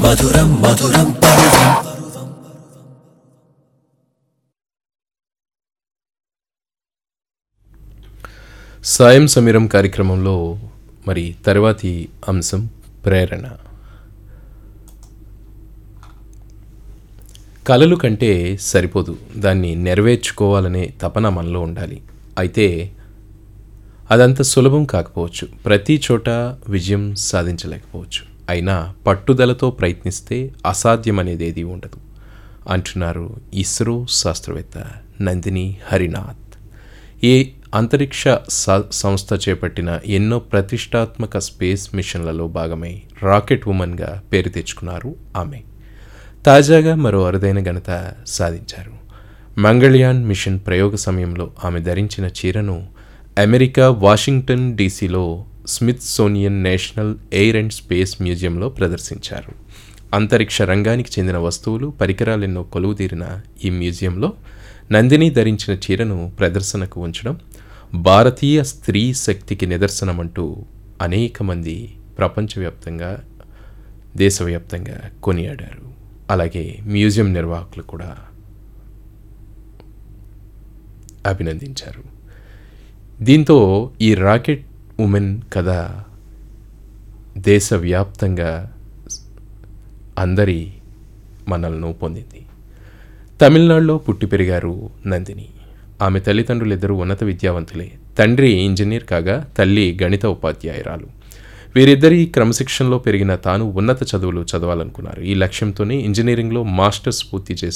మధురం మధురం పర్వం సాయం సమీరం కార్యక్రమంలో మరి తర్వాతి అంశం ప్రేరణ కలలు కంటే సరిపోదు దాన్ని నెరవేర్చుకోవాలనే తపన మనలో ఉండాలి అయితే అదంత సులభం కాకపోవచ్చు ప్రతి చోట విజయం సాధించలేకపోవచ్చు అయినా పట్టుదలతో ప్రయత్నిస్తే అసాధ్యం అనేది ఏది ఉండదు అంటున్నారు ఇస్రో శాస్త్రవేత్త నందిని హరినాథ్ ఈ అంతరిక్ష స- సంస్థ చేపట్టిన ఎన్నో ప్రతిష్టాత్మక స్పేస్ మిషన్లలో భాగమై రాకెట్ ఉమెన్గా పేరు తెచ్చుకున్నారు ఆమె తాజాగా మరో అరుదైన ఘనత సాధించారు మంగళయాన్ మిషన్ ప్రయోగ సమయంలో ఆమె ధరించిన చీరను అమెరికా వాషింగ్టన్ డీసీలో Smithsonian national air and space మ్యూజియంలో ప్రదర్శించారు అంతరిక్ష రంగానికి చెందిన వస్తువులు పరికరాలెన్నో కొలువుదీరిన ఈ మ్యూజియంలో నందిని ధరించిన చీరను ప్రదర్శనకు ఉంచడం భారతీయ స్త్రీ శక్తికి నిదర్శనమంటూ అనేక మంది ప్రపంచవ్యాప్తంగా దేశవ్యాప్తంగా కొనియాడారు అలాగే మ్యూజియం నిర్వాహకులు కూడా అభినందించారు దీంతో ఈ రాకెట్ ఉమెన్ కథ దేశవ్యాప్తంగా అందరి మనల్ని పొందింది తమిళనాడులో పుట్టి పెరిగారు నందిని ఆమె తల్లిదండ్రులిద్దరూ ఉన్నత విద్యావంతులే తండ్రి ఇంజనీర్ కాగా తల్లి గణిత ఉపాధ్యాయురాలు వీరిద్దరి క్రమశిక్షణలో పెరిగిన తాను ఉన్నత చదువులు చదవాలనుకున్నారు ఈ లక్ష్యంతోనే ఇంజనీరింగ్లో మాస్టర్స్ పూర్తి చేసిన